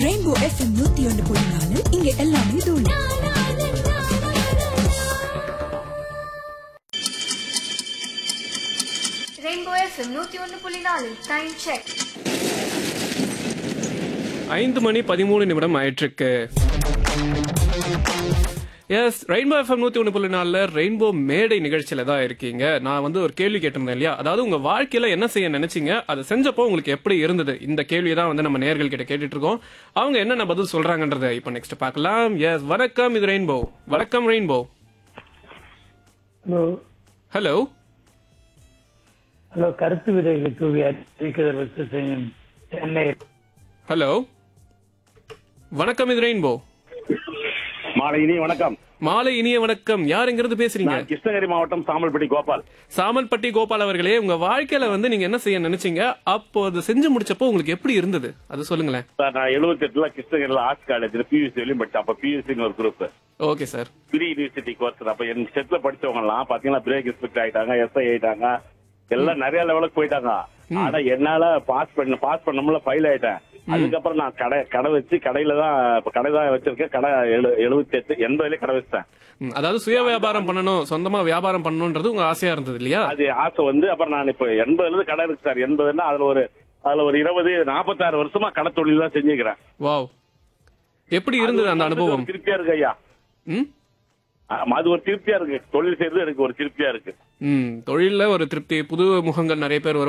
rainbow FM நூத்தி ஒன்று புள்ளி நாலு இங்க எல்லாமே தூள் ரெயின்போ எஃப்எம் நூத்தி ஒன்று புள்ளி நாலு டைம் செக் ஐந்து மணி பதிமூணு நிமிடம் ஆயிட்டிருக்கு எஸ் ரெயின்போ எஃப்எம் நூத்தி ஒன்று புள்ளி நாலுல ரெயின்போ மேடை நிகழ்ச்சியில தான் இருக்கீங்க நான் வந்து ஒரு கேள்வி கேட்டிருந்தேன் இல்லையா அதாவது உங்க வாழ்க்கையில என்ன செய்ய நினைச்சீங்க அதை செஞ்சப்போ உங்களுக்கு எப்படி இருந்தது இந்த கேள்வியை தான் வந்து நம்ம நேர்கள் கிட்ட கேட்டுட்டு இருக்கோம் அவங்க என்னென்ன பதில் சொல்றாங்கன்றத இப்போ நெக்ஸ்ட் பார்க்கலாம் எஸ் வணக்கம் இது ரெயின்போ வணக்கம் ரெயின்போ ஹலோ ஹலோ ஹலோ கருத்து விதைகள் தூவி அறிவிக்கிறதற்கு செய்யும் சென்னை ஹலோ வணக்கம் இது ரெயின்போ மாலை இனி வணக்கம் மாலை இனிய வணக்கம் யார் எங்கிருந்து பேசுறீங்க நான் கிருஷ்ணகிரி மாவட்டம் சாமல்பட்டி கோபால் சாமல்பட்டி கோபால் அவர்களே உங்க வாழ்க்கையில வந்து நீங்க என்ன செய்ய நினைச்சீங்க அப்போ அது செஞ்சு முடிச்சப்போ உங்களுக்கு எப்படி இருந்தது அது சொல்லுங்களேன் சார் நான் எழுபத்தி எட்டுல கிருஷ்ணகிரில ஆர்ட்ஸ் காலேஜ்ல பியூசி வரையும் படிச்சேன் அப்ப பியூசின்னு ஒரு group okay sir pre university course அப்ப என் செட்ல படிச்சவங்க எல்லாம் பாத்தீங்கன்னா பிரேக் இன்ஸ்பெக்டர் ஆயிட்டாங்க எஸ்ஐ ஆயிட்டாங்க எல்லாம் நிறைய லெவலுக்கு போயிட்டாங்க ஆனா என்னால பாஸ் பண்ண பாஸ் பண்ணமுல ஃபைல் ஆயிட்டேன் அதுக்கப்புறம் நான் கடை கடை வச்சு கடையில தான் இப்ப கடை தான் வச்சிருக்கேன் கடை எழு- எழுபத்தி எட்டு எண்பதுல கடை வச்சிட்டேன் ம், அதாவது சுய வியாபாரம் பண்ணணும் சொந்தமா வியாபாரம் பண்ணணும்ன்றது உங்க ஆசையா இருந்தது இல்லையா அது ஆசை வந்து அப்புறம் நான் இப்ப எண்பதுல இருந்து கடை இருக்கு சார் எண்பதுன்னா அதுல ஒரு அதுல ஒரு இருபது நாற்பத்தாறு வருஷமா கடை தொழில் தான் செஞ்சுக்கிறேன் வாவ் எப்படி இருந்தது அந்த அனுபவம் ஒரு திருப்தியா இருக்கு ஐயா ம் ஆமா, அது ஒரு திருப்தியா இருக்கு தொழில் செய்யறது எனக்கு ஒரு திருப்தியா இருக்கு ம் தொழில்ல ஒரு திருப்தி புது முகங்கள் நிறைய பேர்